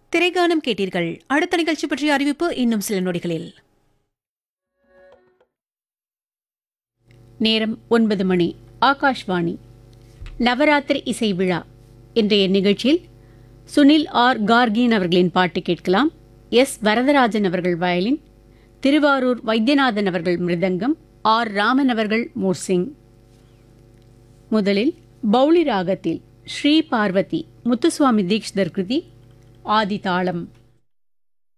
திரைகானம் கேட்டீர்கள் அடுத்த நிகழ்ச்சி பற்றிய அறிவிப்பு இன்னும் சில நொடிகளில் நேரம் ஒன்பது மணி ஆகாஷ்வாணி நவராத்திரி இசை விழா இன்றைய நிகழ்ச்சியில் சுனில் ஆர் கார்கின் அவர்களின் பாட்டு கேட்கலாம் எஸ் வரதராஜன் அவர்கள் வயலின் திருவாரூர் வைத்தியநாதன் அவர்கள் மிருதங்கம் ஆர் ராமன் அவர்கள் மோர்சிங் முதலில் பௌளி ராகத்தில் ஸ்ரீ பார்வதி முத்துசுவாமி தீக்ஷிதர் கிருதி ஆதி தாளம்